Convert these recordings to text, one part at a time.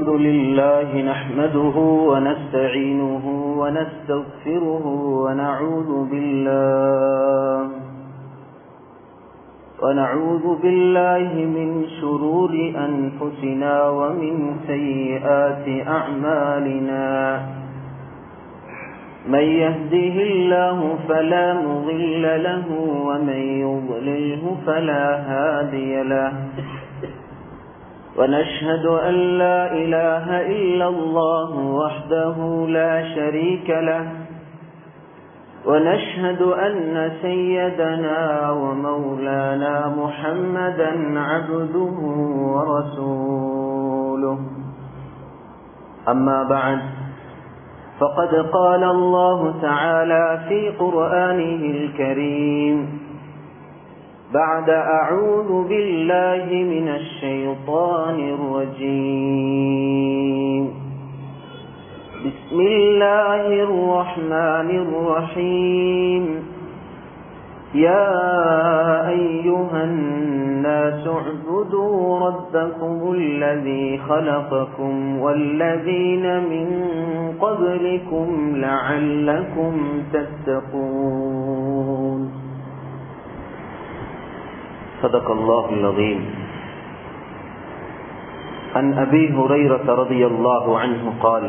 الحمد لله نحمده ونستعينه ونستغفره ونعوذ بالله ونعوذ بالله من شرور أنفسنا ومن سيئات أعمالنا من يهده الله فلا مضل له ومن يضلله فلا هادي له ونشهد أن لا إله إلا الله وحده لا شريك له ونشهد أن سيدنا ومولانا محمدا عبده ورسوله أما بعد فقد قال الله تعالى في قرآنه الكريم بعد أعوذ بالله من الشيطان الرجيم بسم الله الرحمن الرحيم يا أيها الناس اعبدوا ربكم الذي خلقكم والذين من قبلكم لعلكم تتقون صدق الله العظيم عن أبي هريرة رضي الله عنه قال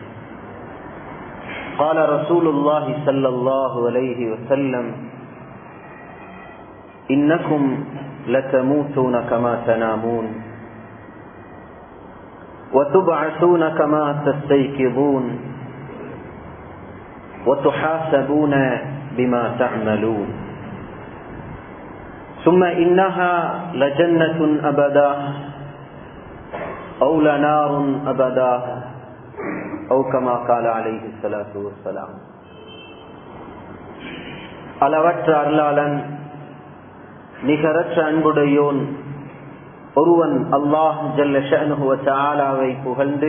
قال رسول الله صلى الله عليه وسلم إنكم لتموتون كما تنامون وتبعثون كما تستيقظون وتحاسبون بما تعملون ثم إنها لجنة أبدا أو لنار أبدا أو كما قال عليه الصلاة والسلام அளவற்ற அருளாளன் நிகரற்ற அன்புடையோன் ஒருவன் அல்லாஹ் ஜல்லாவை புகழ்ந்து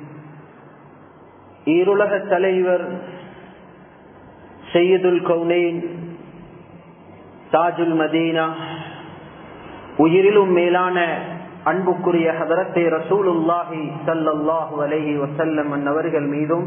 ஈருலக தலைவர் செய்யதுல் கவுனேன் தாஜுல் மதீனா உயிரிலும் மேலான அன்புக்குரிய ஹதரத்தை ரசூலுல்லாஹி சல்லாஹூ அலஹி வசல்லம் அன்னவர்கள் மீதும்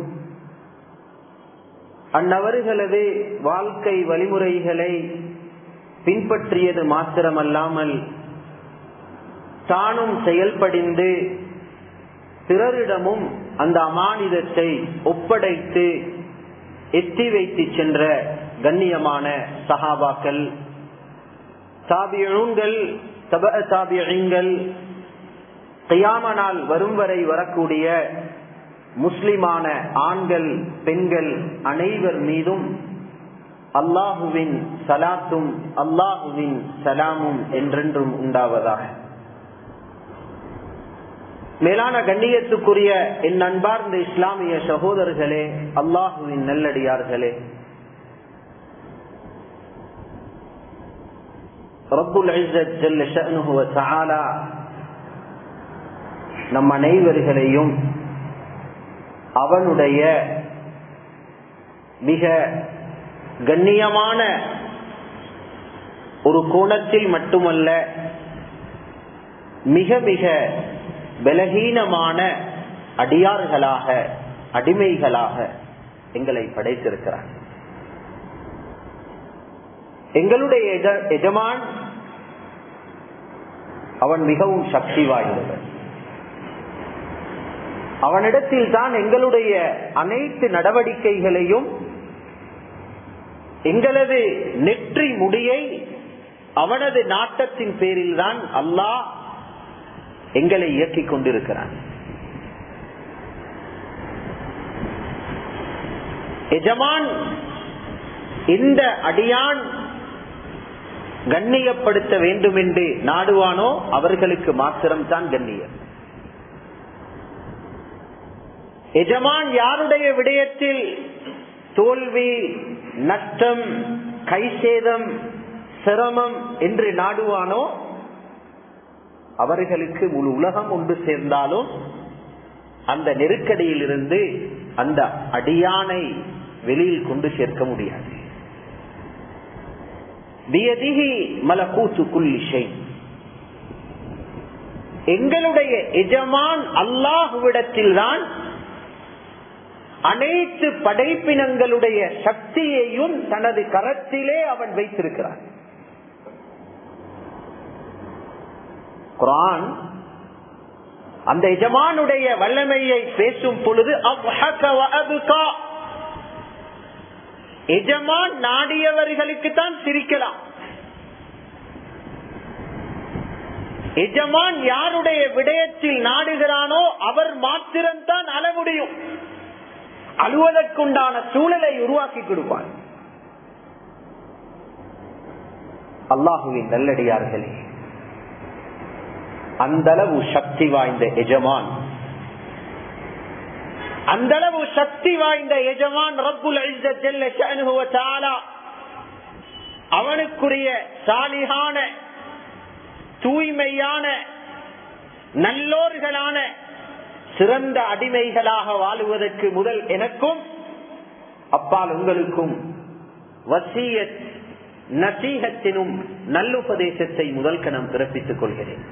அந்நவர்களது வாழ்க்கை வழிமுறைகளை பின்பற்றியது மாத்திரமல்லாமல் தானும் செயல்படிந்து பிறரிடமும் அந்த அமானிதத்தை ஒப்படைத்து எத்தி வைத்து சென்ற கண்ணியமான சஹாபாக்கள் தாபியங்கள் தப தாபியங்கள் கையாமனால் வரும் வரை வரக்கூடிய முஸ்லிமான ஆண்கள் பெண்கள் அனைவர் மீதும் அல்லாஹுவின் சலாத்தும் அல்லாஹுவின் சலாமும் என்றென்றும் உண்டாவதாக மேலான கண்ணியத்துக்குரிய என் அன்பார்ந்த இஸ்லாமிய சகோதரர்களே அல்லாஹுவின் நல்லடியார்களே ரப்புல் நம் அனைவர்களையும் அவனுடைய மிக கண்ணியமான ஒரு கோணத்தில் மட்டுமல்ல மிக மிக பலகீனமான அடியார்களாக அடிமைகளாக எங்களை படைத்திருக்கிறார் எங்களுடைய எஜமான் அவன் மிகவும் சக்தி வாய்ந்தவன் அவனிடத்தில் தான் எங்களுடைய அனைத்து நடவடிக்கைகளையும் எங்களது நெற்றி முடியை அவனது நாட்டத்தின் பேரில் தான் அல்லாஹ் எங்களை இயக்கிக் கொண்டிருக்கிறான் எஜமான் இந்த அடியான் கண்ணியப்படுத்த வேண்டும் என்று நாடுவானோ அவர்களுக்கு மாத்திரம்தான் கண்ணியம் எஜமான் யாருடைய விடயத்தில் தோல்வி நஷ்டம் கைசேதம் சிரமம் என்று நாடுவானோ அவர்களுக்கு முழு உலகம் ஒன்று சேர்ந்தாலும் அந்த நெருக்கடியில் இருந்து அந்த அடியானை வெளியில் கொண்டு சேர்க்க முடியாது பியதிஹி மலகூத்து குல்லி ஷை எங்களுடைய எஜமான் அல்லாஹுவிடத்தில் தான் அனைத்து படைப்பினங்களுடைய சக்தியையும் தனது கரத்திலே அவன் வைத்திருக்கிறான் குரான் அந்த எஜமானுடைய வல்லமையை பேசும் பொழுது எஜமான் நாடியவர்களுக்கு தான் சிரிக்கலாம் எஜமான் யாருடைய விடயத்தில் நாடுகிறானோ அவர் மாத்திரம்தான் அழ முடியும் அழுவதற்குண்டான சூழலை உருவாக்கி கொடுப்பார் அல்லாஹுவின் நல்லடியார்களே அந்த அளவு சக்தி வாய்ந்த எஜமான் அந்த அளவு சக்தி வாய்ந்த எஜமான் ரப்புல் அவனுக்குரிய சாலிகான தூய்மையான நல்லோர்களான சிறந்த அடிமைகளாக வாழுவதற்கு முதல் எனக்கும் அப்பால் உங்களுக்கும் வசியத் நசீகத்தினும் நல்லுபதேசத்தை முதல் கணம் பிறப்பித்துக் கொள்கிறேன்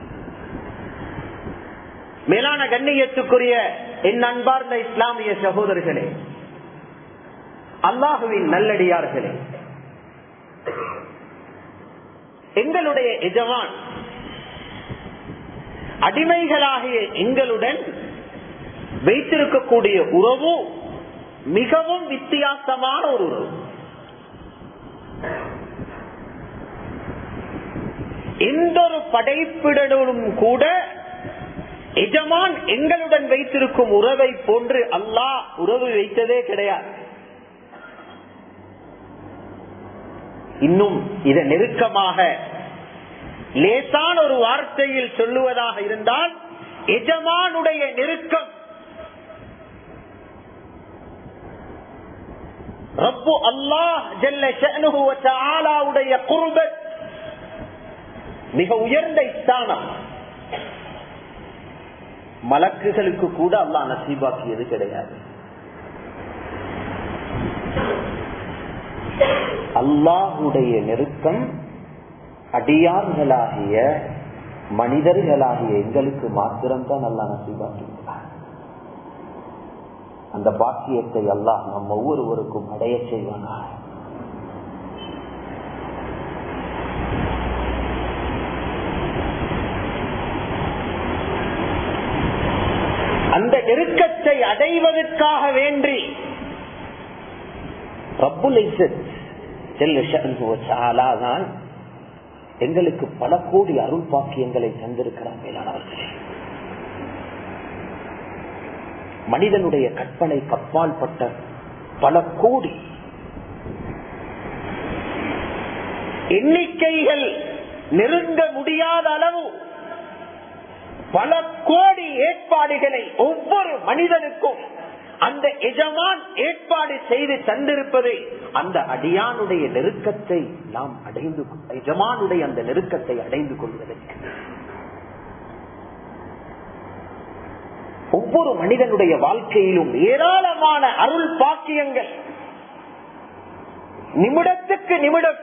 மேலான கண்ணியத்துக்குரிய என் அன்பார்ந்த இஸ்லாமிய சகோதரர்களே அல்லாஹுவின் நல்லடியார்களே எங்களுடைய எஜமான் அடிமைகளாகிய எங்களுடன் வைத்திருக்கக்கூடிய உறவு மிகவும் வித்தியாசமான ஒரு உறவு எந்த ஒரு படைப்பிடனும் கூட எஜமான் எங்களுடன் வைத்திருக்கும் உறவை போன்று அல்லாஹ் உறவு வைத்ததே கிடையாது இன்னும் இதை நெருக்கமாக லேசான ஒரு வார்த்தையில் சொல்லுவதாக இருந்தால் எஜமானுடைய நெருக்கம் ரப்பு அல்லாஹ் ஜல்லுடைய குருபத் மிக உயர்ந்த ஸ்தானம் மலக்குகளுக்கு கூட அல்லாஹ் நசீபாக்கியது கிடையாது அல்லாஹுடைய நெருக்கம் அடியார்களாகிய மனிதர்களாகிய எங்களுக்கு மாத்திரம்தான் அல்லா நசீபாக்கியிருக்கிறார் அந்த பாக்கியத்தை அல்லாஹ் நம்ம ஒவ்வொருவருக்கும் அடைய செய்வானாக அந்த நெருக்கத்தை அடைவதற்காக வேண்டி ரப்புல் தான் எங்களுக்கு பல கோடி அருள் பாக்கியங்களை தந்திருக்கிறார் மேலானவர்களே மனிதனுடைய கற்பனை கப்பால் பட்ட பல கோடி எண்ணிக்கைகள் நெருங்க முடியாத அளவு பல கோடி ஏற்பாடுகளை ஒவ்வொரு மனிதனுக்கும் அந்த எஜமான் ஏற்பாடு செய்து தந்திருப்பது அந்த அடியானுடைய நெருக்கத்தை நாம் அடைந்து எஜமானுடைய அந்த நெருக்கத்தை அடைந்து கொள்வதற்கு ஒவ்வொரு மனிதனுடைய வாழ்க்கையிலும் ஏராளமான அருள் பாக்கியங்கள் நிமிடத்துக்கு நிமிடம்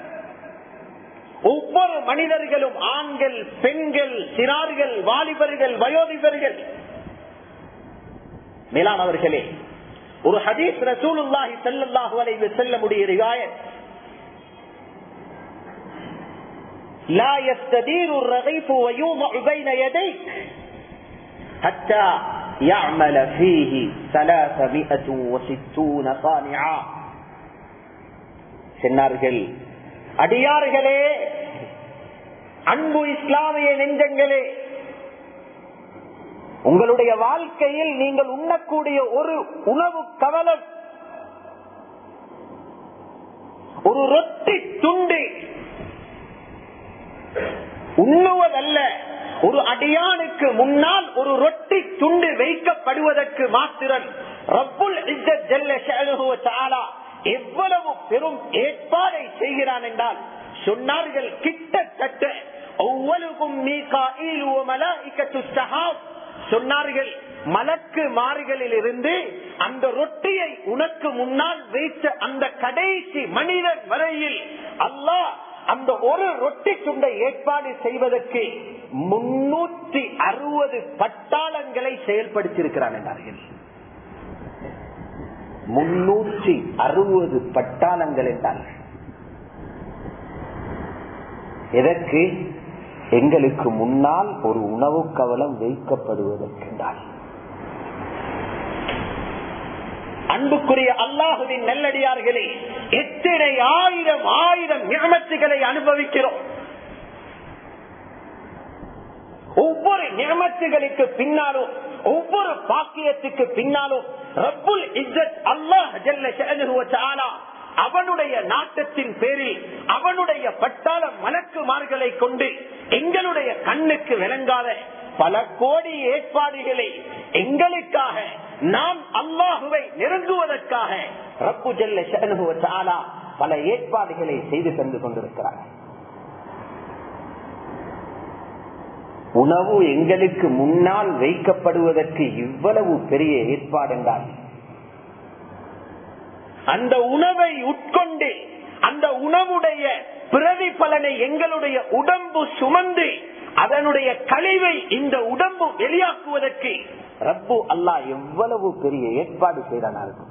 ஒவ்வொரு மனிதர்களும் ஆண்கள் பெண்கள் சிறார்கள் வாலிபர்கள் வயோதிபர்கள் மேலானவர்களே ஒரு ஹதீஸ் ரசூலுல்லாஹி ஸல்லல்லாஹு அலைஹி வஸல்லம் உடைய ரிவாயத் لا يستدير الرغيف ويوضع بين يديك حتى يعمل فيه ثلاثمائة وستون صانعا சொன்னார்கள் அடியார்களே அன்பு இஸ்லாமிய நெஞ்சங்களே உங்களுடைய வாழ்க்கையில் நீங்கள் உண்ணக்கூடிய ஒரு உணவு கவலம் ஒரு ரொட்டி துண்டு உண்ணுவதல்ல ஒரு அடியானுக்கு முன்னால் ஒரு ரொட்டி துண்டு வைக்கப்படுவதற்கு மாத்திரன் ரப்புல் இஸ்ஸத் ஜல்ல ஷஅனுஹு வ தஆலா எவ்வளவு பெரும் ஏற்பாடை செய்கிறான் என்றால் சொன்னார்கள் கிட்டத்தட்ட ஒவ்வொருக்கும் மீகாயில் மலாய்க்கத்து சஹாப் சொன்னார்கள் மலக்கு மாறுகளில் இருந்து அந்த ரொட்டியை உனக்கு முன்னால் வைத்த அந்த கடைசி மனிதன் வரையில் அல்லாஹ் அந்த ஒரு ரொட்டி துண்டை ஏற்பாடு செய்வதற்கு முன்னூற்றி அறுபது பட்டாளங்களை செயல்படுத்தியிருக்கிறான் என்றார்கள் முன்னூற்றி அறுபது பட்டாளங்கள் என்றார்கள் எதற்கு எங்களுக்கு முன்னால் ஒரு உணவு கவலம் வைக்கப்படுவதற்கென்றால் அன்புக்குரிய அல்லாஹுவின் நெல்லடியார்களே எத்தனை ஆயிரம் ஆயிரம் நியமத்துகளை அனுபவிக்கிறோம் ஒவ்வொரு நியமத்துகளுக்கு பின்னாலும் ஒவ்வொரு பாக்கியத்துக்கு பின்னாலும் ரப்புல் இஸ்ஸத் அல்லாஹ் ஜல்ல ஷஅனுஹு வ தஆலா அவனுடைய நாட்டத்தின் பேரில் அவனுடைய பட்டாள மலக்குமார்களை கொண்டு எங்களுடைய கண்ணுக்கு விளங்காத பல கோடி ஏற்பாடுகளை எங்களுக்காக நாம் அல்லாஹுவை நெருங்குவதற்காக ரப்பு ஜல்ல ஷஅனுஹு வ தஆலா பல ஏற்பாடுகளை செய்து தந்து கொண்டிருக்கிறார் உணவு எங்களுக்கு முன்னால் வைக்கப்படுவதற்கு இவ்வளவு பெரிய ஏற்பாடு என்றால் அந்த உணவை உட்கொண்டு அந்த உணவுடைய பிரதி பலனை எங்களுடைய உடம்பு சுமந்து அதனுடைய கழிவை இந்த உடம்பு வெளியாக்குவதற்கு ரப்பு அல்லாஹ் எவ்வளவு பெரிய ஏற்பாடு செய்தானா இருக்கும்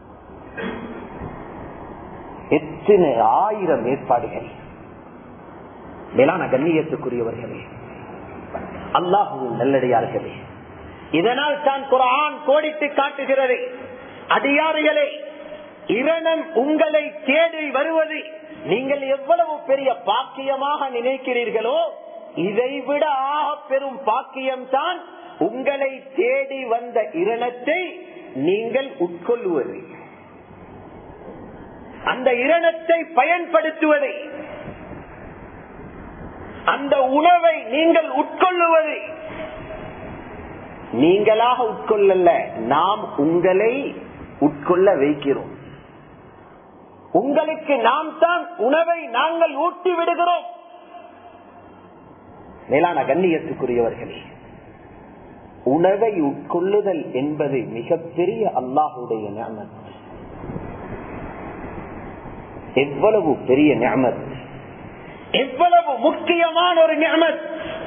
எத்தனை ஆயிரம் ஏற்பாடுகள் மேலான கண்ணியத்துக்குரியவர்களே அல்லாஹுவின் நல்லடியார்களே இதனால் தான் குரான் கோடிட்டு காட்டுகிறது அடியாறுகளே இரணம் உங்களை தேடி வருவது நீங்கள் எவ்வளவு பெரிய பாக்கியமாக நினைக்கிறீர்களோ இதைவிட ஆக பெரும் பாக்கியம் தான் உங்களை தேடி வந்த இரணத்தை நீங்கள் உட்கொள்வது அந்த இரணத்தை பயன்படுத்துவதை அந்த உணவை நீங்கள் உட்கொள்ளுவது நீங்களாக உட்கொள்ளல நாம் உங்களை உட்கொள்ள வைக்கிறோம் உங்களுக்கு நாம் தான் உணவை நாங்கள் ஊட்டி விடுகிறோம் மேலான கண்ணியத்துக்குரியவர்களே உணவை உட்கொள்ளுதல் என்பது மிகப்பெரிய அல்லாஹுடைய ஞாபகம் எவ்வளவு பெரிய ஞாபகம் எவ்வளவு முக்கியமான ஒரு நியமத்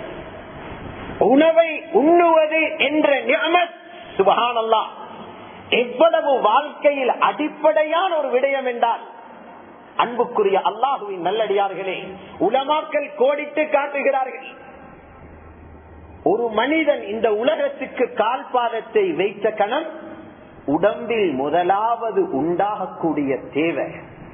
உணவை உண்ணுவது என்ற நியமத் சுபகானல்லா எவ்வளவு வாழ்க்கையில் அடிப்படையான ஒரு விடயம் என்றால் அன்புக்குரிய அல்லாஹுவின் நல்லடியார்களே உலமாக்கள் கோடிட்டு காட்டுகிறார்கள் ஒரு மனிதன் இந்த உலகத்துக்கு கால் பாதத்தை வைத்த கணம் உடம்பில் முதலாவது உண்டாகக்கூடிய தேவை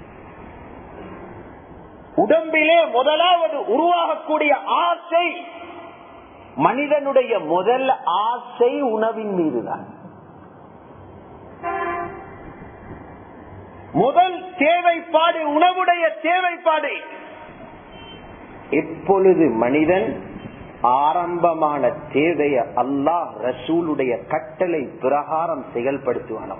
உடம்பிலே முதலாவது உருவாகக்கூடிய ஆசை மனிதனுடைய முதல் ஆசை உணவின் மீதுதான் முதல் தேவைப்பாடு உணவுடைய தேவைப்பாடு எப்பொழுது மனிதன் ஆரம்பமான தேவைய அல்லாஹ் ரசூலுடைய கட்டளை பிரகாரம் செயல்படுத்துவானோ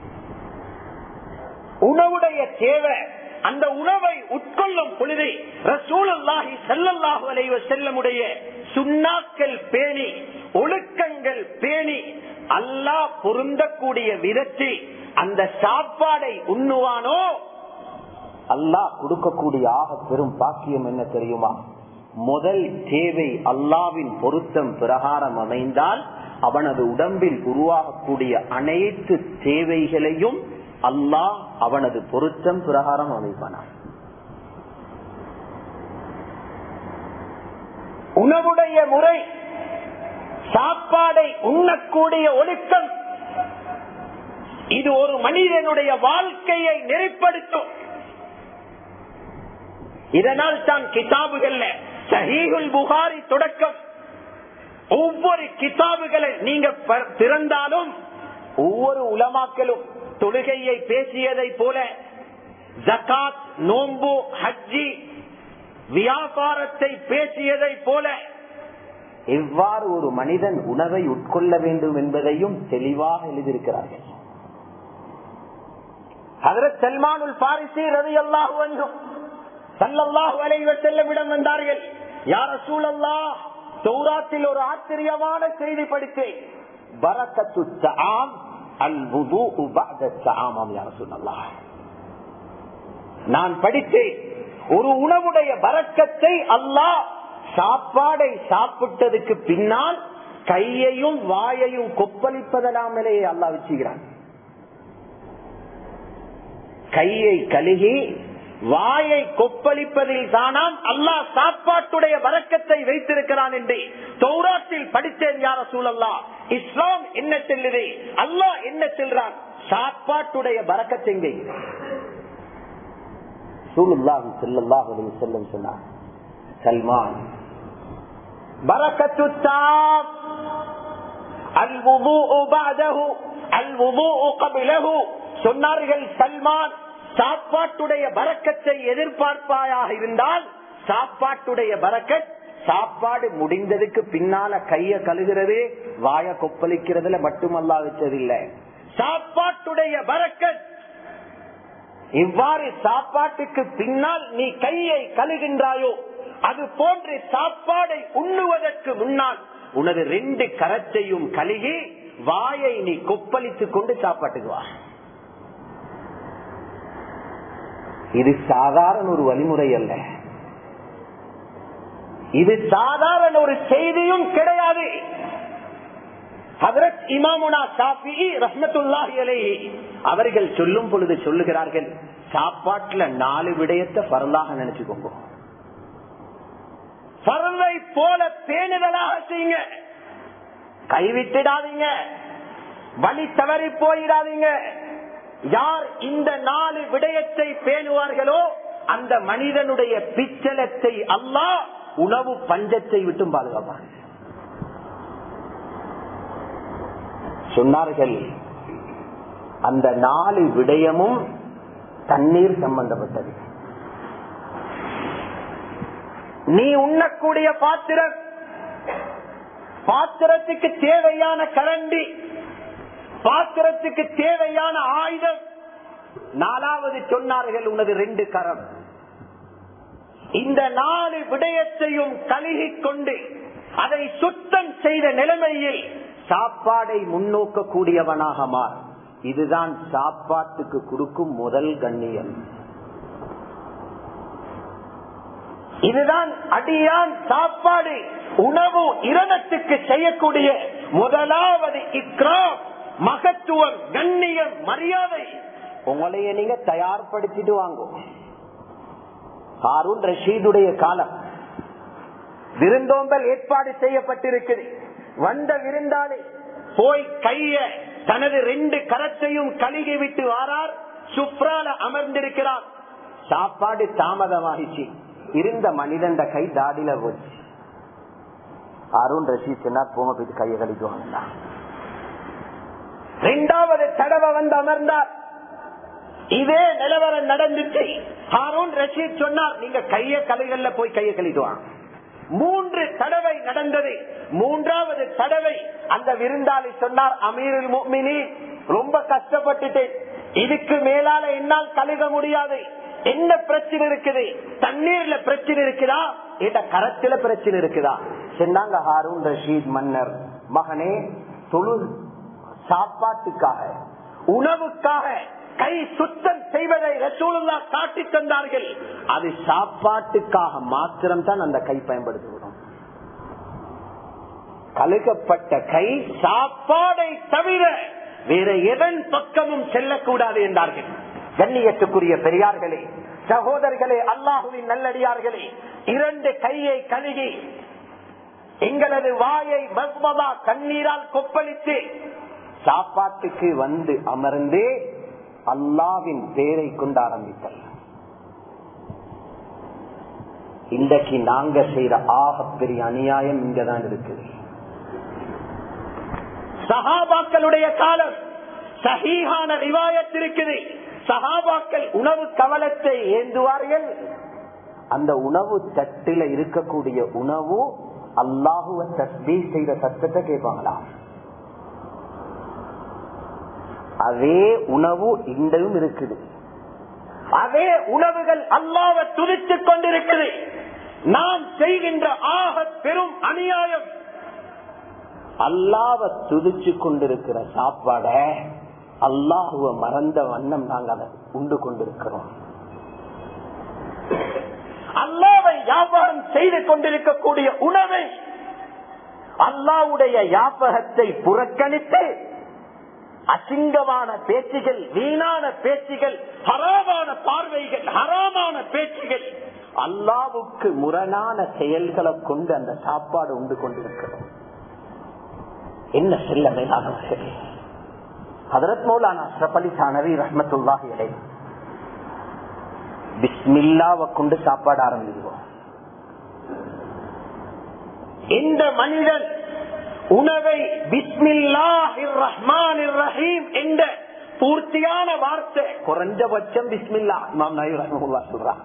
உணவுடைய தேவை அந்த உணவை உட்கொள்ளும் பொழுது ரசூலல்லாஹி செல்லல்லாஹு அலைவ செல்லமுடைய சுண்ணாக்கள் பேணி ஒழுக்கங்கள் பேணி அல்லாஹ் பொருந்தக்கூடிய விதத்தில் அந்த சாப்பாடை உண்ணுவானோ அல்லாஹ் கொடுக்கக்கூடிய ஆக பெரும் பாக்கியம் என்ன தெரியுமா முதல் தேவை அல்லாவின் பொருத்தம் பிரகாரம் அமைந்தால் அவனது உடம்பில் உருவாகக்கூடிய அனைத்து தேவைகளையும் அல்லாஹ் அவனது பொருத்தம் பிரகாரம் அமைப்பானான் உணவுடைய முறை சாப்பாடை உண்ணக்கூடிய ஒழுக்கம் இது ஒரு மனிதனுடைய வாழ்க்கையை நெறிப்படுத்தும் இதனால் தான் கிதாபுகள்ல சஹீகுல் புகாரி தொடக்கம் ஒவ்வொரு கிதாபுகளை நீங்க திறந்தாலும் ஒவ்வொரு உலமாக்களும் தொழுகையை பேசியதை போல ஜகாத் நோம்பு ஹஜ்ஜி வியாபாரத்தை பேசியதை போல எவ்வாறு ஒரு மனிதன் உணவை உட்கொள்ள வேண்டும் என்பதையும் தெளிவாக எழுதியிருக்கிறார்கள் ஹதரத் சல்மானுல் பாரிசி ரவி அல்லாஹு என்றும் சல்லல்லாஹு அலைவ செல்லவிடம் வந்தார்கள் யார சூழல்லா சௌராத்தில் ஒரு ஆச்சரியமான செய்தி படித்தேன் பரக்கத்து தஆம் அல் வுதுஉ பஅத தஆமாம் யா ரசூலல்லாஹ் நான் படித்தேன் ஒரு உணவுடைய பறக்கத்தை அல்லாஹ் சாப்பாடை சாப்பிட்டதுக்கு பின்னால் கையையும் வாயையும் கொப்பளிப்பதலாமலே அல்லாஹ் வச்சுக்கிறான் கையை கழுகி வாயை கொப்பளிப்பதில் தானாம் அல்லாஹ் சாப்பாட்டுடைய வரக்கத்தை வைத்திருக்கிறான் என்று தௌராத்தில் படித்தேன் யார சூழல்லா இஸ்லாம் என்ன செல்லுது அல்லாஹ் என்ன செல்றான் சாப்பாட்டுடைய வரக்கத்தை எங்கே சூழல்லாஹு செல்லல்லாஹு அலைஹி வஸல்லம் சொன்னார் சல்மான் பரக்கத்து தாம் الوضوء بعده الوضوء قبله சொன்னார்கள் சல்மான் சாப்பாட்டுடைய பறக்கத்தை எதிர்பார்ப்பாயாக இருந்தால் சாப்பாட்டுடைய பறக்கத் சாப்பாடு முடிந்ததுக்கு பின்னால கைய கழுகிறது வாய கொப்பளிக்கிறதுல மட்டுமல்லா வச்சதில்லை சாப்பாட்டுடைய பறக்கத் இவ்வாறு சாப்பாட்டுக்கு பின்னால் நீ கையை கழுகின்றாயோ அது போன்று சாப்பாடை உண்ணுவதற்கு முன்னால் உனது ரெண்டு கரத்தையும் கழுகி வாயை நீ கொப்பளித்துக் கொண்டு சாப்பாட்டுக்கு வா இது சாதாரண ஒரு வழிமுறை அல்ல இது சாதாரண ஒரு செய்தியும் கிடையாது ஹதரத் இமாமுனா ஷாஃபி ரஹ்மத்துல்லாஹி அலைஹி அவர்கள் சொல்லும் பொழுது சொல்லுகிறார்கள் சாப்பாட்டுல நாலு விடயத்தை பரலாக நினைச்சுக்கோங்க பரலை போல பேணுதலாக செய்யுங்க கைவிட்டுடாதீங்க வழி தவறி போயிடாதீங்க யார் இந்த நாலு விடயத்தை பேணுவார்களோ அந்த மனிதனுடைய பிச்சலத்தை அல்லாஹ் உணவு பஞ்சத்தை விட்டும் பாதுகாப்பான் சொன்னார்கள் அந்த நாலு விடயமும் தண்ணீர் சம்பந்தப்பட்டது நீ உண்ணக்கூடிய பாத்திரம் பாத்திரத்துக்கு தேவையான கரண்டி பாத்திரத்துக்கு தேவையான ஆயுதம் நாலாவது சொன்னார்கள் உனது ரெண்டு கரம் இந்த நாலு விடயத்தையும் கழுகிக் கொண்டு அதை சுத்தம் செய்த நிலைமையில் சாப்பாடை முன்னோக்க கூடியவனாக மாறு இதுதான் சாப்பாட்டுக்கு கொடுக்கும் முதல் கண்ணியம் இதுதான் அடியான் சாப்பாடு உணவு இரணத்துக்கு செய்யக்கூடிய முதலாவது இக்ராம் மகத்துவம் கண்ணியம் மரியாதை உங்களைய நீங்க தயார்படுத்திட்டு வாங்கும் ஹாரூன் ரஷீதுடைய காலம் விருந்தோம்பல் ஏற்பாடு செய்யப்பட்டிருக்குது வந்த விருந்தாளி போய் கைய தனது ரெண்டு கரத்தையும் கழுகி விட்டு வாரார் சுப்ரால அமர்ந்திருக்கிறார் சாப்பாடு தாமதமாகிச்சு இருந்த மனிதன் கை தாடியில போச்சு அருண் ரஷீத் சொன்னார் போங்க போயிட்டு கையை கழிக்குவாங்க ரெண்டாவது தடவை வந்து அமர்ந்தார் இதே நிலவரம் நடந்துச்சு ஹாரூன் ரஷீத் சொன்னார் நீங்க கைய கலைகள்ல போய் கையை கழிக்குவாங்க மூன்று தடவை நடந்தது மூன்றாவது தடவை அந்த விருந்தாளி சொன்னார் அமீருல் முக்மினி ரொம்ப கஷ்டப்பட்டுட்டேன் இதுக்கு மேலால என்னால் கழுக முடியாது என்ன பிரச்சனை இருக்குது தண்ணீர்ல பிரச்சனை இருக்குதா இந்த கரத்துல பிரச்சனை இருக்குதா சொன்னாங்க ஹாரூன் ரஷீத் மன்னர் மகனே தொழு சாப்பாட்டுக்காக உணவுக்காக கை சுத்தம் செய்வதை ரசூலுல்லா காட்டி தந்தார்கள் அது சாப்பாட்டுக்காக மாத்திரம் தான் அந்த கை பயன்படுத்தப்படும் கழுகப்பட்ட கை சாப்பாடை தவிர வேற எதன் பக்கமும் செல்லக்கூடாது என்றார்கள் கண்ணியத்துக்குரிய பெரியார்களே சகோதரர்களே அல்லாஹுவின் நல்லடியார்களே இரண்டு கையை கழுகி எங்களது வாயை மஸ்மதா கண்ணீரால் கொப்பளித்து சாப்பாட்டுக்கு வந்து அமர்ந்து அல்லாவின் பேரை கொண்டு ஆரம்பித்தல் இன்றைக்கு நாங்க செய்யற ஆகப்பெரிய அநியாயம் இங்கதான் இருக்குது சகாபாக்களுடைய காலம் சஹீஹான ரிவாயத் இருக்குது சகாபாக்கள் உணவு கவலத்தை ஏந்துவார்கள் அந்த உணவு தட்டில இருக்கக்கூடிய உணவு அல்லாஹுவ தஸ்பீ செய்த சத்தத்தை கேட்பாங்களா அதே உணவு இன்றையும் இருக்குது அதே உணவுகள் அல்லாவ துதித்துக் கொண்டிருக்குது நாம் செய்கின்ற ஆக பெரும் அநியாயம் அல்லாவ துதிச்சு கொண்டிருக்கிற சாப்பாட அல்லாஹுவ மறந்த வண்ணம் நாங்கள் அதை உண்டு கொண்டிருக்கிறோம் அல்லாவை வியாபாரம் செய்து கொண்டிருக்கக்கூடிய உணவை அல்லாவுடைய யாபகத்தை புறக்கணித்து அசிங்கமான பேச்சுகள் வீணான பேச்சுகள் ஹராமான பார்வைகள் ஹராமான பேச்சுகள் அல்லாவுக்கு முரணான செயல்களை கொண்டு அந்த சாப்பாடு உண்டு கொண்டிருக்கிறோம் என்ன செல்ல மேலானவர்களே ஹதரத் மௌலானா அஷ்ரப் அலி சானவி ரஹமத்துல்லாஹி அலை பிஸ்மில்லாவை கொண்டு சாப்பாடு ஆரம்பிக்கிறோம் இந்த மனிதன் உணவை பிஸ்மில்லாஹிர் ரஹ்மான் ரஹீம் என்ற பூர்த்தியான வார்த்தை குறைஞ்சபட்சம் பிஸ்மில்லா இமாம் நபி ரஹ்மத்துல்லா சொல்றாங்க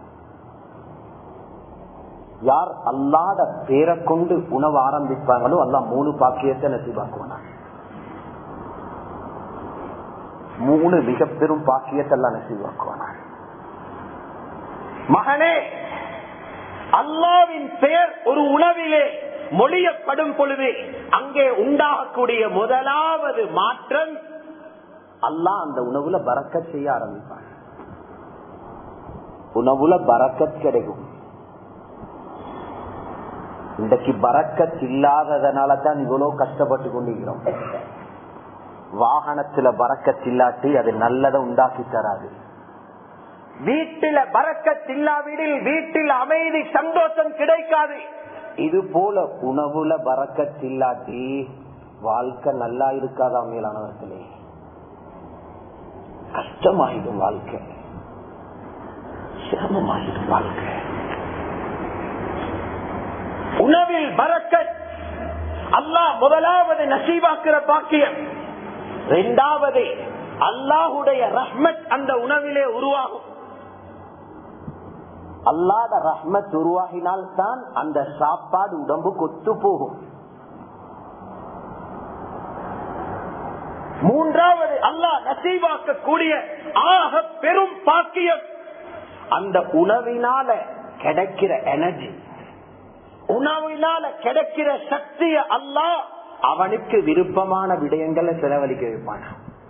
யார் அல்லாத பேரை கொண்டு உணவு ஆரம்பிப்பாங்களோ அல்லாஹ் மூணு பாக்கியத்தை நசிபாக்குவானா மூணு மிக பெரும் பாக்கியத்தை எல்லாம் நசிவாக்குவானா மகனே அல்லாவின் பெயர் ஒரு உணவிலே மொழியப்படும் பொழுது அங்கே உண்டாகக்கூடிய முதலாவது மாற்றம் அல்லாஹ் அந்த உணவுல பறக்க செய்ய ஆரம்பிப்பான் உணவுல பறக்க கிடைக்கும் இன்றைக்கு பறக்கத் இல்லாததுனால தான் இவ்வளவு கஷ்டப்பட்டு கொண்டிருக்கிறோம் வாகனத்துல பறக்கத் இல்லாட்டி அது நல்லதை உண்டாக்கி தராது வீட்டில பறக்கத் இல்லாவிடில் வீட்டில் அமைதி சந்தோஷம் கிடைக்காது இது போல உணவுல பறக்கத் இல்லாட்டி வாழ்க்கை நல்லா இருக்காதா மேலானவர்களே கஷ்டமாயிடும் வாழ்க்கை சிரமமாயிடும் வாழ்க்கை உணவில் பறக்கத் அல்லாஹ் முதலாவது நசீவாக்குற பாக்கியம் இரண்டாவது அல்லாஹுடைய ரஹ்மத் அந்த உணவிலே உருவாகும் அல்லாத ரஹ்மத் உருவாகினால் தான் அந்த சாப்பாடு உடம்பு கொத்து போகும் மூன்றாவது அல்லாஹ் நசீவாக்கக்கூடிய ஆக பெரும் பாக்கியம் அந்த உணவினால கிடைக்கிற எனர்ஜி உணவினால கிடைக்கிற சக்திய அல்லாஹ் அவனுக்கு விருப்பமான விடயங்களை செலவழிக்க வைப்பான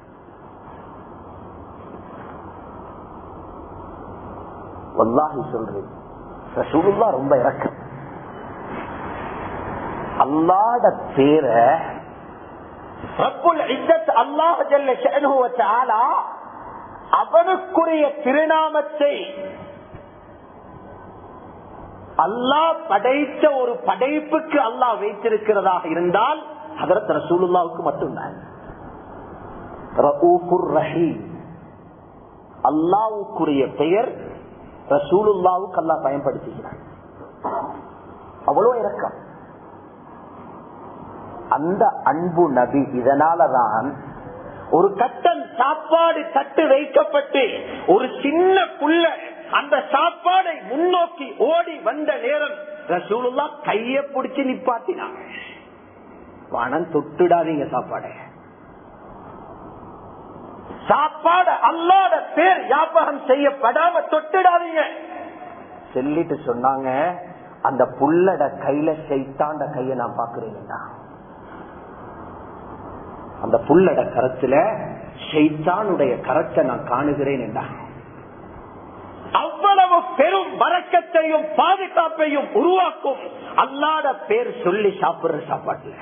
வல்லாஹி சொல்றேன் ரசூலுல்லா ரொம்ப இறக்கம் அல்லாத பேரை ரப்புல் இஸ்ஸத் அல்லாஹ் ஜல்ல ஷஅனுஹு வ தஆலா அவனுக்குரிய திருநாமத்தை அல்லாஹ் படைத்த ஒரு படைப்புக்கு அல்லாஹ் வைத்திருக்கிறதாக இருந்தால் அதற்கு ரசூலுல்லாவுக்கு மட்டும்தான் ரഊഫுர் ரஹீம் அல்லாவுக்குரிய பெயர் ரசூலுல்லாவுக்கு அல்லாஹ் பயன்படுத்துகிறார் அவ்வளவு இறக்கம் அந்த அன்பு நபி இதனாலதான் ஒரு கட்டம் சாப்பாடு தட்டு வைக்கப்பட்டு ஒரு சின்ன புள்ள அந்த சாப்பாடை முன்னோக்கி ஓடி வந்த நேரம் ரசூலுல்லா கைய பிடிச்சு நிப்பாட்டினாங்க பணம் தொட்டுடாதீங்க சாப்பாடை சாப்பாடு அல்லாத பேர் ஞாபகம் செய்யப்படாம தொட்டுடாதீங்க சொல்லிட்டு சொன்னாங்க அந்த புல்லட கையில செய்தாண்ட கைய நான் பாக்குறேன்டா அந்த புல்லட கரத்துல செய்தானுடைய கரத்தை நான் காணுகிறேன் என்றா அவ்வளவு பெரும் வரக்கத்தையும் பாதுகாப்பையும் உருவாக்கும் அல்லாத பேர் சொல்லி சாப்பிடுற சாப்பாட்டுல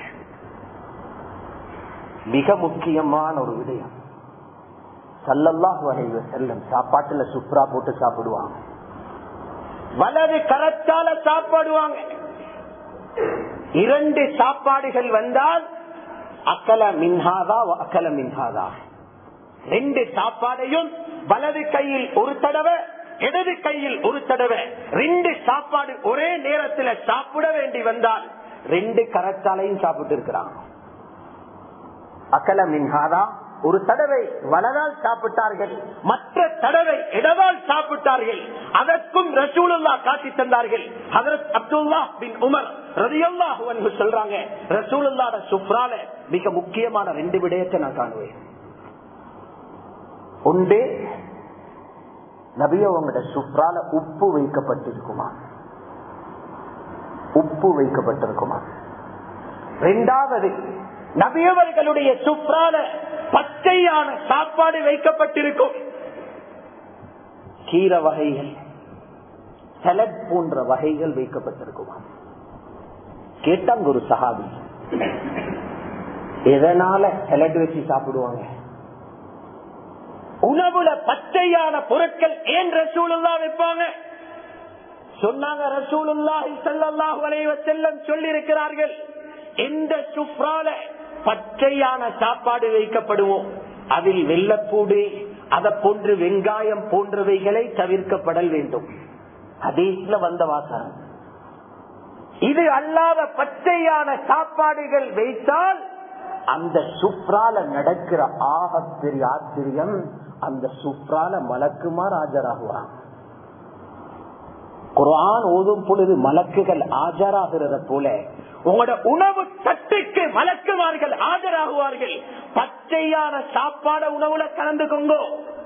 மிக முக்கியமான ஒரு விடயம் சல்லல்லாஹு அலைஹி செல்லம் சாப்பாட்டுல சுப்ரா போட்டு சாப்பிடுவாங்க வலது கரத்தால சாப்பாடுவாங்க இரண்டு சாப்பாடுகள் வந்தால் அக்கல மின்ஹாதா அக்கல மின்ஹாதா ரெண்டு சாப்பாடையும் வலது கையில் ஒரு தடவை இடது கையில் ஒரு தடவை ரெண்டு சாப்பாடு ஒரே நேரத்தில் சாப்பிட வேண்டி வந்தால் ரெண்டு கரத்தாலையும் சாப்பிட்டு இருக்கிறாங்க அக்கல மின்ஹாதா ஒரு தடவை வலதால் சாப்பிட்டார்கள் மற்ற தடவை இடவால் சாப்பிட்டார்கள் அதற்கும் ரசூலுல்லா காட்டி தந்தார்கள் ஹதரத் அப்துல்லா பின் உமர் ரதியல்லாஹு அன்ஹு சொல்றாங்க ரசூலுல்லாட சுப்ரால மிக முக்கியமான ரெண்டு விடயத்தை நான் காணுவேன் ஒன்று நபிய உங்களோட சுப்ரால உப்பு வைக்கப்பட்டிருக்குமா உப்பு வைக்கப்பட்டிருக்குமா இரண்டாவது நபியவர்களுடைய சுப்ரால பச்சையான சாப்பாடு வைக்கப்பட்டிருக்கும் கீரை வகைகள் செலட் போன்ற வகைகள் வைக்கப்பட்டிருக்குமா கேட்டாங்க ஒரு சஹாபி எதனால செலட் வச்சு சாப்பிடுவாங்க உணவுல பச்சையான பொருட்கள் ஏன் ரசூலுல்லா வைப்பாங்க சொன்னாங்க ரசூலுல்லாஹி ஸல்லல்லாஹு அலைஹி வஸல்லம் சொல்லி இருக்கிறார்கள் இந்த சுப்ரால பச்சையான சாப்பாடு வைக்கப்படுவோம் அதில் வெள்ளப்பூடு அதை போன்று வெங்காயம் போன்றவைகளை தவிர்க்கப்படல் வேண்டும் ஹதீஸ்ல வந்த வாசகம் இது அல்லாத பச்சையான சாப்பாடுகள் வைத்தால் அந்த சுப்ரால நடக்கிற ஆக பெரிய ஆச்சரியம் அந்த சுப்ரால மலக்குமார் ஆஜராகுவான் குரான் ஓதும் பொழுது மலக்குகள் ஆஜராகிறத போல உங்களோட உணவு தட்டுக்கு மலக்குமார்கள் ஆஜராகுவார்கள் பச்சையான சாப்பாட உணவுல கலந்து கொங்கோ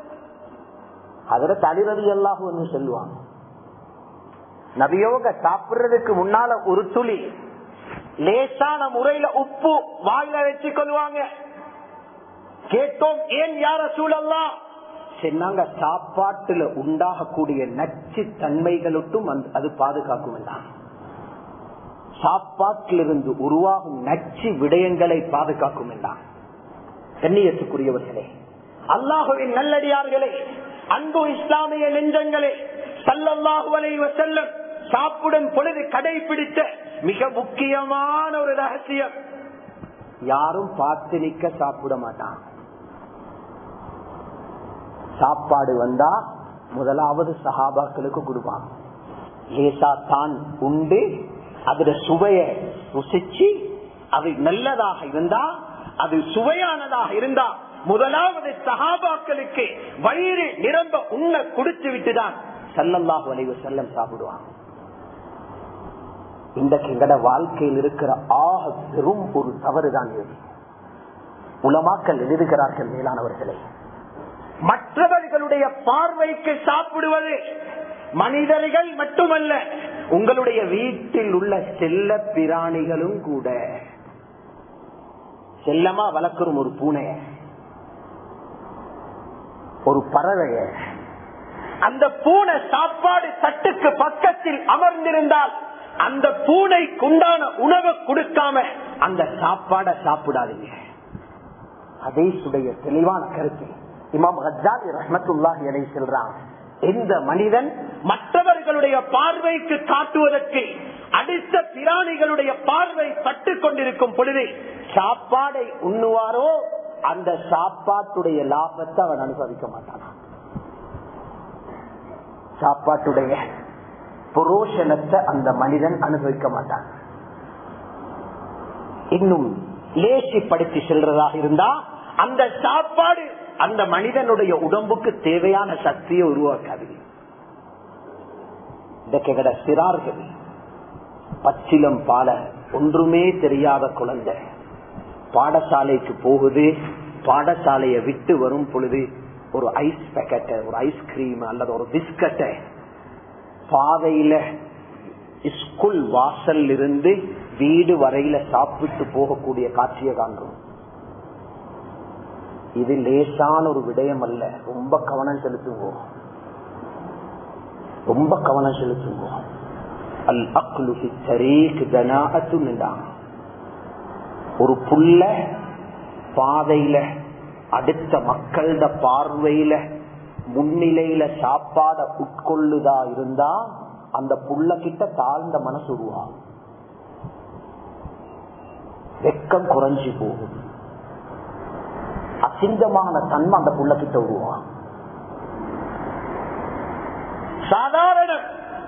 அதுல தளிரதி எல்லாம் சொல்லுவாங்க நபியோக சாப்பிடுறதுக்கு முன்னால ஒரு துளி லேசான முறையில உப்பு வாயில வச்சு கொள்வாங்க கேட்டோம் ஏன் யார சூழல்லாம் சொன்னாங்க சாப்பாட்டுல உண்டாகக்கூடிய நச்சு தன்மைகளுட்டும் அது பாதுகாக்கும் வேண்டாம் சாப்பாட்டிலிருந்து உருவாகும் நச்சு விடயங்களை பாதுகாக்கும் வேண்டாம் கண்ணியத்துக்குரியவர்களே அல்லாஹுவின் நல்லடியார்களே அன்பு இஸ்லாமிய நெஞ்சங்களே சல்லல்லாஹு அலைஹி வஸல்லம் சாப்பிடும் பொழுது கடைபிடித்த மிக முக்கியமான ஒரு ரகசியம் யாரும் பார்த்து நிக்க சாப்பிட மாட்டான் சாப்பாடு வந்தா முதலாவது சஹாபாக்களுக்கு கொடுப்பான் லேசா தான் உண்டு அதுல சுவைய ருசிச்சு அது நல்லதாக இருந்தா அது சுவையானதாக இருந்தா முதலாவது சஹாபாக்களுக்கு வயிறு நிரம்ப உண்ண குடிச்சு விட்டுதான் சல்லல்லாஹு அலைவ செல்லம் சாப்பிடுவான் இன்றைக்கு எங்கட வாழ்க்கையில் இருக்கிற ஆக பெரும் ஒரு தவறுதான் இது உலமாக்கள் எழுதுகிறார்கள் மேலானவர்களை மற்றவர்களுடைய பார்வைக்கு சாப்பிடுவது மனிதர்கள் மட்டுமல்ல உங்களுடைய வீட்டில் உள்ள செல்ல பிராணிகளும் கூட செல்லமா வளர்க்கிறோம் ஒரு பூனைய ஒரு பறவைய அந்த பூனை சாப்பாடு தட்டுக்கு பக்கத்தில் அமர்ந்திருந்தால் அந்த பூனைக்குண்டான உணவை கொடுக்காம அந்த சாப்பாடை சாப்பிடாதீங்க அதேசுடைய தெளிவான கருத்து இமாம் ஹஜாதி ரஹமத்துல்லாஹி அலை செல்றான் இந்த மனிதன் மற்றவர்களுடைய பார்வைக்கு காட்டுவதற்கு அடுத்த பிராணிகளுடைய பார்வை பட்டு கொண்டிருக்கும் பொழுது சாப்பாடை உண்ணுவாரோ அந்த சாப்பாட்டுடைய லாபத்தை அவன் அனுபவிக்க மாட்டானா சாப்பாட்டுடைய புரோஷனத்தை அந்த மனிதன் அனுபவிக்க மாட்டான் இன்னும் லேசிப்படுத்தி செல்றதாக இருந்தா அந்த சாப்பாடு அந்த மனிதனுடைய உடம்புக்கு தேவையான சக்தியை உருவாக்காது இந்த சிறார்கள் பச்சிலம் பால ஒன்றுமே தெரியாத குழந்தை பாடசாலைக்கு போகுது பாடசாலையை விட்டு வரும் பொழுது ஒரு ஐஸ் பேக்கெட்டை ஒரு ஐஸ்கிரீம் அல்லது ஒரு பிஸ்கட்டை பாதையில ஸ்கூல் வாசல் இருந்து வீடு வரையில சாப்பிட்டு போகக்கூடிய காட்சியை காண்றோம் இது லேசான ஒரு விடயம் அல்ல ரொம்ப கவனம் செலுத்துவோம் ரொம்ப கவனம் செலுத்துவோம் அல் அக்லு ஒரு புல்ல பாதையில அடுத்த மக்களோட பார்வையில முன்னிலையில சாப்பாட உட்கொள்ளுதா இருந்தா அந்த புள்ள கிட்ட தாழ்ந்த மனசு உருவாகும் வெக்கம் குறைஞ்சி போகும் அசிங்கமான தன்மை அந்த புள்ள கிட்ட உருவாகும் சாதாரணம்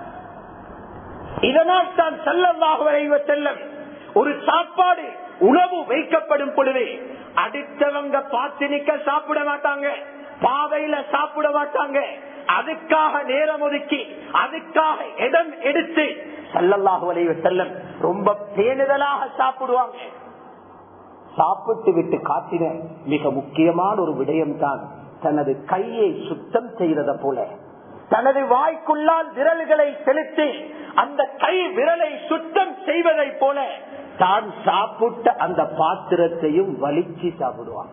இதனால் தான் செல்லமாக வரைவ செல்லம் ஒரு சாப்பாடு உணவு வைக்கப்படும் பொழுது அடுத்தவங்க பார்த்து நிக்க சாப்பிட மாட்டாங்க பாதையில சாப்பிட மாட்டாங்க அதுக்காக நேரம் ஒதுக்கி அதுக்காக இடம் எடுத்து சல்லல்லாஹு வரைவ செல்லம் ரொம்ப பேணுதலாக சாப்பிடுவாங்க சாப்பிட்டு விட்டு காட்டின மிக முக்கியமான ஒரு விடயம் தான் தனது கையை சுத்தம் செய்யறத போல தனது வாய்க்குள்ளால் விரல்களை செலுத்தி அந்த கை விரலை சுத்தம் செய்வதை போல தான் சாப்பிட்ட அந்த பாத்திரத்தையும் வலிச்சு சாப்பிடுவான்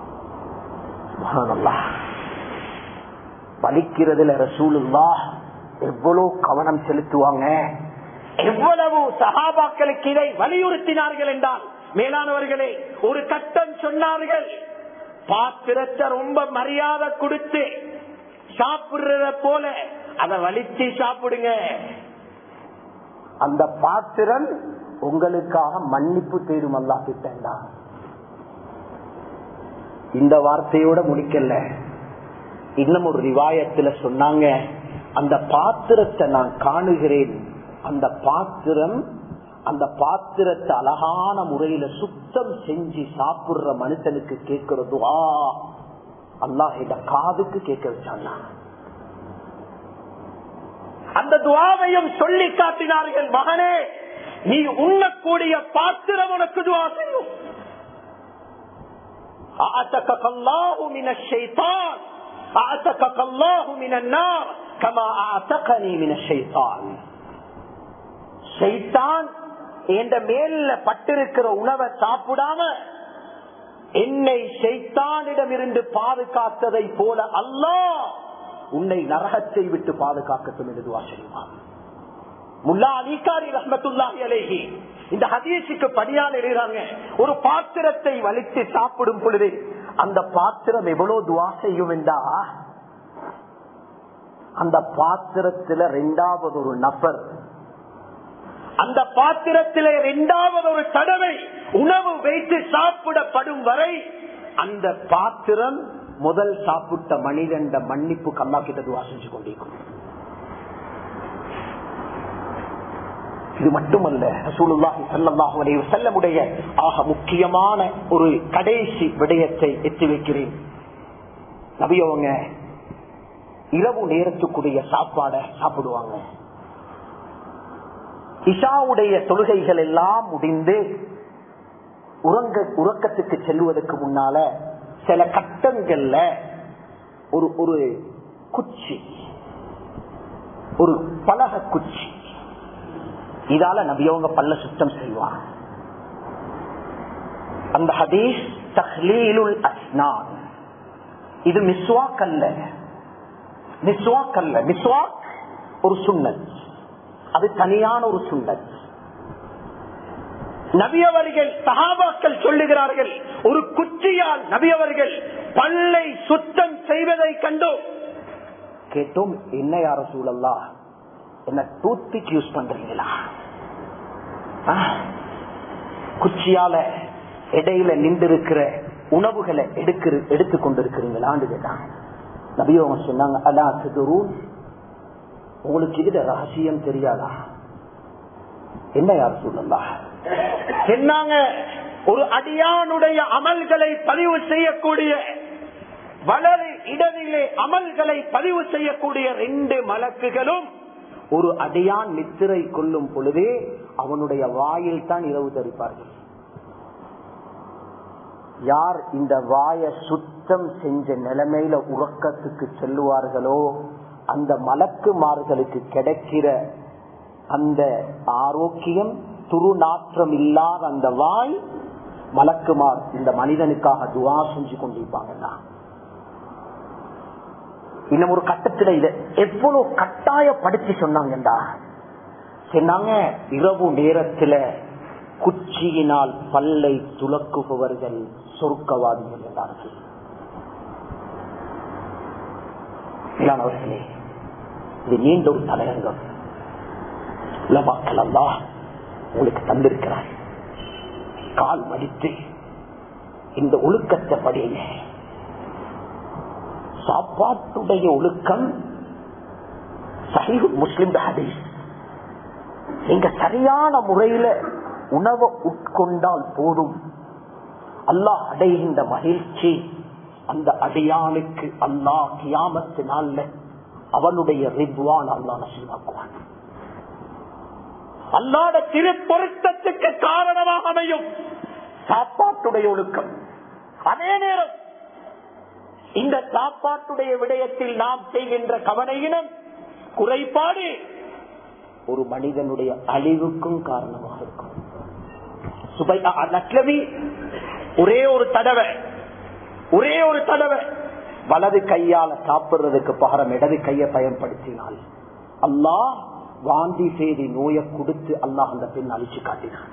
வலிக்கிறதுல ரசூலுல்லா எவ்வளவு கவனம் செலுத்துவாங்க எவ்வளவு சகாபாக்களுக்கு இதை வலியுறுத்தினார்கள் என்றால் மேலானவர்களே ஒரு கட்டம் சொன்னார்கள் பாத்திரத்தை ரொம்ப மரியாதை கொடுத்து சாப்பிடுறத போல அதை வலிச்சு சாப்பிடுங்க அந்த பாத்திரம் உங்களுக்காக மன்னிப்பு தேடும் அல்லா கிட்டா இந்த வார்த்தையோட முடிக்கல இன்னும் ஒரு ரிவாயத்துல சொன்னாங்க அந்த பாத்திரத்தை நான் காணுகிறேன் அந்த பாத்திரம் அந்த பாத்திரத்தை அழகான முறையில சுத்தம் செஞ்சு சாப்பிடுற மனுஷனுக்கு கேட்கிறது ஆ அல்லாஹ் இந்த காதுக்கு கேட்க வச்சான் அந்த துவாவையும் சொல்லி காட்டினார்கள் மகனே நீ உண்ணக்கூடிய பாத்திரம் உனக்கு துவா செய்யும் أعتقك الله من الشيطان أعتقك الله من النار كما أعتقني من الشيطان ஷைத்தான் என்ற மேல பட்டிருக்கிற உணவை சாப்பிடாம என்னை ஷைத்தானிடம் இருந்து பாதுகாத்ததை போல அல்லாஹ் உன்னை நரகத்தை விட்டு பாதுகாக்கட்டும் என்று துவா செய்வான் முல்லா அலிகாரி ரஹமத்துல்லாஹி அலேஹி இந்த ஹதீஸுக்கு படியால் எழுதுறாங்க ஒரு பாத்திரத்தை வலித்து சாப்பிடும் பொழுது அந்த பாத்திரம் எவ்வளவு துவா செய்யும் என்றா அந்த பாத்திரத்துல ரெண்டாவது ஒரு நபர் அந்த பாத்திரத்திலே இரண்டாவது ஒரு தடவை உணவு வைத்து சாப்பிடப்படும் வரை அந்த பாத்திரம் முதல் சாப்பிட்ட மனிதன் மன்னிப்பு கல்லா கிட்ட துவா செஞ்சு கொண்டிருக்கும் இது மட்டுமல்ல ரசூலுல்லாஹி ஸல்லல்லாஹு அலைஹி வஸல்லமுடைய ஆக முக்கியமான ஒரு கடைசி விடயத்தை எத்தி வைக்கிறேன் நபி அவங்க இரவு நேரத்துக்குரிய சாப்பாடை சாப்பிடுவாங்க இஷாவுடைய தொழுகைகள் எல்லாம் முடிந்து உறங்க உறக்கத்துக்கு செல்வதற்கு முன்னால சில கட்டங்கள்ல ஒரு ஒரு குச்சி ஒரு பலக குச்சி இதால நபியவங்க பல்ல சுத்தம் செய்வாங்க அந்த ஹதீஸ் தஹ்லீலுல் அஸ்னான் இது மிஸ்வாக் அல்ல மிஸ்வாக் அல்ல மிஸ்வாக் ஒரு சுண்ணத் அது தனியான ஒரு சுண்ணத் நபியவர்கள் சகாபாக்கள் சொல்லுகிறார்கள் ஒரு குச்சியால் நபியவர்கள் பல்லை சுத்தம் செய்வதை கண்டோம் கேட்டோம் என்ன யார சூழல்லா என்ன டூத்பிக் யூஸ் பண்றீங்களா குச்சியால இடையில நின்றிருக்கிற உணவுகளை எடுக்கிற எடுத்து கொண்டிருக்கிறீங்களான்னு கேட்டாங்க நபியவங்க சொன்னாங்க அலா சிதுரூன் உங்களுக்கு இதுல ரகசியம் தெரியாதா என்ன யார் சொல்லலாம் சொன்னாங்க ஒரு அடியானுடைய அமல்களை பதிவு செய்யக்கூடிய வலது இடவிலே அமல்களை பதிவு செய்யக்கூடிய ரெண்டு மலக்குகளும் ஒரு அடியான் நித்திரை கொள்ளும் பொழுதே அவனுடைய வாயில் தான் இரவு தரிப்பார்கள் யார் இந்த வாய சுத்தம் செஞ்ச நிலைமையில உறக்கத்துக்கு செல்லுவார்களோ அந்த மலக்குமார்களுக்கு கிடைக்கிற அந்த ஆரோக்கியம் துருநாற்றம் இல்லாத அந்த வாய் மலக்குமார் இந்த மனிதனுக்காக துவா செஞ்சு கொண்டிருப்பாங்கன்னா இன்னும் ஒரு கட்டத்துல இத எவ்வளவு கட்டாயப்படுத்தி சொன்னாங்கடா சொன்னாங்க இரவு நேரத்துல குச்சியினால் பல்லை துலக்குபவர்கள் சொருக்கவாதிகள் என்றார்கள் அவர்களே இது நீண்ட ஒரு தலையங்கம் உலமாக்கள் அல்லா உங்களுக்கு தந்திருக்கிறார் கால் மடித்து இந்த ஒழுக்கத்தை படியுங்க சாப்பாட்டுடைய ஒழுக்கம் சஹீஹ் முஸ்லிம் ஹதீஸ் நீங்க சரியான முறையில உணவை உட்கொண்டால் போதும் அல்லாஹ் அடைகின்ற மகிழ்ச்சி அந்த அடியானுக்கு அல்லாஹ் கியாமத்தினால அவனுடைய ரிப்வான் அல்லாஹ் நசீமாக்குவான் அல்லாத திரு பொருத்தத்துக்கு காரணமாக அமையும் சாப்பாட்டுடைய ஒழுக்கம் அதே நேரம் இந்த சாப்பாட்டுடைய விடயத்தில் நாம் செய்கின்ற கவனையினம் குறைபாடு ஒரு மனிதனுடைய அழிவுக்கும் காரணமாக இருக்கும் சுபை லட்சுமி ஒரே ஒரு தடவை ஒரே ஒரு தடவை வலது கையால சாப்பிடுறதுக்கு பகரம் இடது கையை பயன்படுத்தினால் அல்லாஹ் வாந்தி செய்தி நோயை கொடுத்து அல்லாஹ் அந்த பெண் அழிச்சு காட்டினான்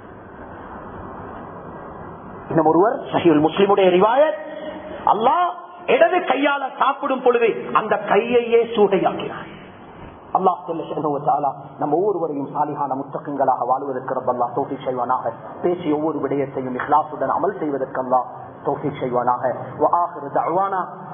இன்னும் ஒருவர் சஹீல் முஸ்லிமுடைய ரிவாயத் அல்லாஹ் இடது கையால சாப்பிடும் பொழுது அந்த கையையே சூடையாக்கினான் அல்லாஹ் சொல்ல நம்ம ஒவ்வொருவரையும் சாலிகான முத்தகங்களாக வாழ்வதற்கு ரப்பல்லா தோஃபி செய்வானாக பேசி ஒவ்வொரு விடயத்தையும் இஹ்லாசுடன் அமல் செய்வதற்கு அல்லாஹ் தோஃபி செய்வானாக